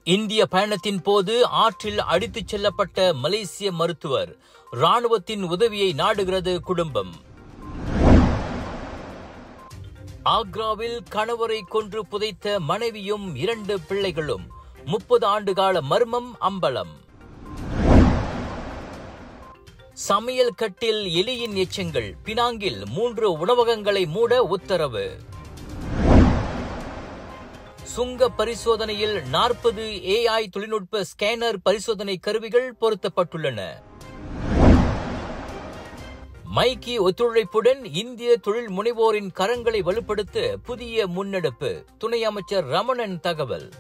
இந்திய பயணத்தின் போது ஆற்றில் அடித்துச் செல்லப்பட்ட மலேசிய மருத்துவர் ராணுவத்தின் உதவியை நாடுகிறது குடும்பம் ஆக்ராவில் கணவரை கொன்று புதைத்த மனைவியும் இரண்டு பிள்ளைகளும் முப்பது ஆண்டுகால மர்மம் அம்பலம் சமையல் கட்டில் எலியின் எச்சங்கள் பினாங்கில் மூன்று உணவகங்களை மூட உத்தரவு சுங்க பரிசோதனையில் நாற்பது ஏஐ தொழில்நுட்ப ஸ்கேனர் பரிசோதனை கருவிகள் பொருத்தப்பட்டுள்ளன மைக்கி ஒத்துழைப்புடன் இந்திய தொழில் முனைவோரின் கரங்களை வலுப்படுத்த புதிய முன்னெடுப்பு துணை அமைச்சர் ரமணன் தகவல்